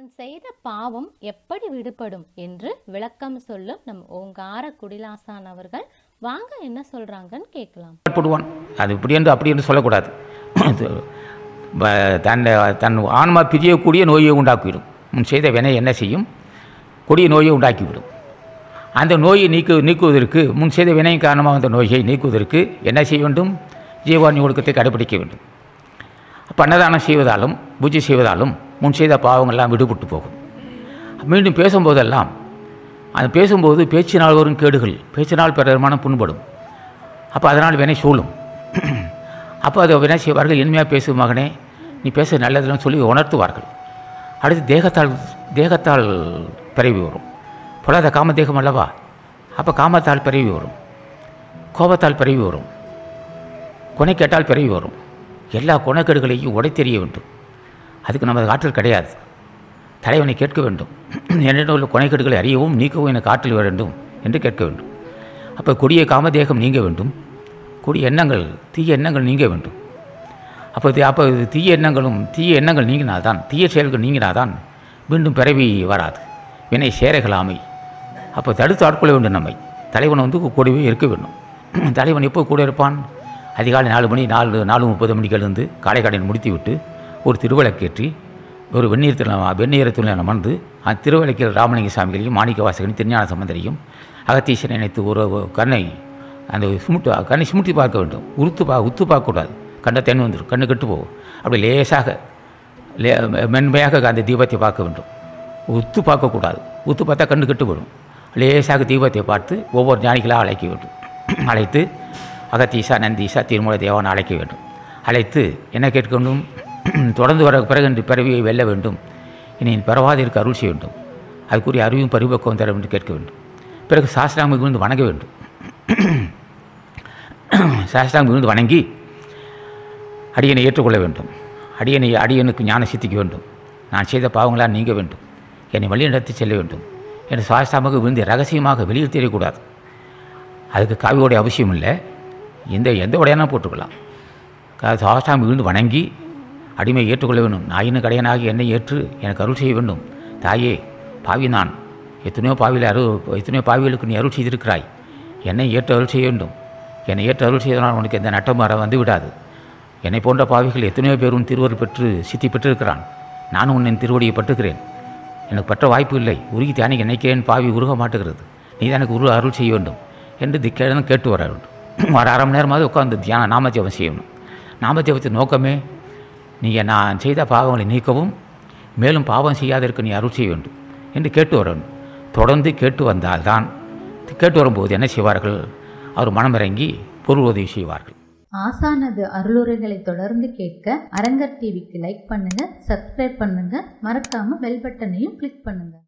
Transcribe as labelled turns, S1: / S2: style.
S1: அவன் செய்த பாவம் எப்படி விடுபடும் என்று விளக்கம் சொல்லும் நம் ஓங்கார குடிலாசான் அவர்கள் வாங்க என்ன சொல்றாங்கன்னு கேட்கலாம்
S2: போடுவான் அது இப்படி என்று அப்படி என்று சொல்லக்கூடாது இது, ப- தன் தன் ஆன்மா பிரியக்கூடிய நோயை உண்டாக்கிவிடும் முன் செய்த வினை என்ன செய்யும் கொடிய நோயை உண்டாக்கிவிடும் அந்த நோயை நீக்கு நீக்குவதற்கு முன் செய்த வினை காரணமாக அந்த நோயை நீக்குவதற்கு என்ன செய்ய வேண்டும் ஜீவாணி ஒழுக்கத்தை கடைபிடிக்க வேண்டும் அப்ப அன்னதானம் செய்வதாலும் பூஜை செய்வதாலும் முன் செய்த பாவங்கள்லாம் விடுபட்டு போகும் மீண்டும் பேசும்போதெல்லாம் அது பேசும்போது பேச்சினால் வரும் கேடுகள் பேச்சினால் பிறர் மனம் புண்படும் அப்போ அதனால் வினை சூழும் அப்போ அதை வினை செய்வார்கள் இனிமையாக பேசும் மகனே நீ பேச நல்லதுன்னு சொல்லி உணர்த்துவார்கள் அடுத்து தேகத்தால் தேகத்தால் பிறவி வரும் பொல்லாத காம தேகம் அல்லவா அப்போ காமத்தால் பிறவி வரும் கோபத்தால் பிறவி வரும் கொனை கேட்டால் பிறவி வரும் எல்லா குணக்கேடுகளையும் உடைத்தெறிய வேண்டும் அதுக்கு நமது ஆற்றல் கிடையாது தலைவனை கேட்க வேண்டும் என்னிடம் உள்ள குணைக்கேடுகளை அறியவும் நீக்கவும் எனக்கு ஆற்றல் வேண்டும் என்று கேட்க வேண்டும் அப்போ கொடிய காமதேகம் நீங்க வேண்டும் கொடிய எண்ணங்கள் தீய எண்ணங்கள் நீங்க வேண்டும் அப்போ இது அப்போ இது தீய எண்ணங்களும் தீய எண்ணங்கள் நீங்கினால்தான் தீய செயல்கள் நீங்கினால்தான் மீண்டும் பிறவி வராது வினை சேரகலாமை அப்போ தடுத்து ஆட்கொள்ள வேண்டும் நம்மை தலைவன் வந்து கூடவே இருக்க வேண்டும் தலைவன் எப்போ கூட இருப்பான் அதிகாலை நாலு மணி நாலு நாலு முப்பது மணிக்கு எழுந்து காலை கடையை முடித்து விட்டு ஒரு திருவிளக்கேற்றி ஒரு வெந்நீர் திரு வெந்நீரத்தில் அமர்ந்து அந்த திருவிளக்கில் ராமலிங்க சாமிகளையும் மாணிக்க வாசகனையும் திருஞான சம்பந்தரையும் அகத்தீசனை நினைத்து ஒரு ஒரு கண்ணை அந்த சுமுட்டு கண்ணை சுமுட்டி பார்க்க வேண்டும் உறுத்து பா உத்து பார்க்கக்கூடாது கண்ணை தென் வந்துடும் கண்ணு கெட்டு போகும் அப்படி லேசாக லே மென்மையாக அந்த தீபத்தை பார்க்க வேண்டும் உத்து பார்க்கக்கூடாது உத்து பார்த்தா கண்ணு கெட்டு போயிடும் லேசாக தீபத்தை பார்த்து ஒவ்வொரு ஞானிகளாக அழைக்க வேண்டும் அழைத்து அகத்தீசா நந்தீசா திருமூல தேவான் அழைக்க வேண்டும் அழைத்து என்ன கேட்க வேண்டும் தொடர்ந்து வர பிறகு இந்த பிறவியை வெல்ல வேண்டும் இனி பிறவாதிற்கு அருள் செய்ய வேண்டும் அதுக்குரிய அறிவும் பரிபக்குவம் தர வேண்டும் கேட்க வேண்டும் பிறகு சாஸ்திராங்க விழுந்து வணங்க வேண்டும் சாஸ்திராங்க விழுந்து வணங்கி அடியனை ஏற்றுக்கொள்ள வேண்டும் அடியனை அடியனுக்கு ஞான சித்திக்க வேண்டும் நான் செய்த பாவங்களால் நீங்க வேண்டும் என்னை வழி நடத்தி செல்ல வேண்டும் என்று சாஸ்தாமாக விழுந்து ரகசியமாக வெளியில் தெரியக்கூடாது அதுக்கு காவியோடைய அவசியம் இல்லை எந்த எந்த உடையானா போட்டுக்கலாம் கா- சாஸ்தாம் விழுந்து வணங்கி அடிமை ஏற்றுக்கொள்ள வேண்டும் நாயினு கடையனாகி என்னை ஏற்று எனக்கு அருள் செய்ய வேண்டும் தாயே பாவி நான் எத்தனையோ பாவியில் அரு எத்தனையோ பாவிகளுக்கு நீ அருள் செய்திருக்கிறாய் என்னை ஏற்று அருள் செய்ய வேண்டும் என்னை ஏற்று அருள் செய்தனால் உனக்கு எந்த நட்டம் வர வந்து விடாது என்னை போன்ற பாவிகள் எத்தனையோ பேர் உன் திருவருள் பெற்று சித்தி பெற்றிருக்கிறான் நானும் உன்னின் திருவடியை பற்றுகிறேன் எனக்கு பற்ற வாய்ப்பு இல்லை உருகி தியானிக்க நினைக்கிறேன் பாவி உருக மாட்டுகிறது நீ தான் எனக்கு உரு அருள் செய்ய வேண்டும் என்று திக்கேடன் கேட்டு வர வேண்டும் ஒரு அரை மணி நேரமாவது உட்காந்து தியான நாமஜபம் செய்யணும் நாமஜபத்தின் நோக்கமே நீங்கள் நான் செய்த பாவங்களை நீக்கவும் மேலும் பாவம் செய்யாதற்கு நீ அருள் செய்ய வேண்டும் என்று கேட்டு வர வேண்டும் தொடர்ந்து கேட்டு வந்தால்தான் கேட்டு வரும்போது என்ன செய்வார்கள் அவர் மனமிறங்கி பொருள் உதவி செய்வார்கள்
S3: ஆசானது அருளுரைகளை தொடர்ந்து கேட்க அரங்கர் டிவிக்கு லைக் பண்ணுங்க சப்ஸ்கிரைப் பண்ணுங்க மறக்காம பெல் பட்டனையும் கிளிக் பண்ணுங்க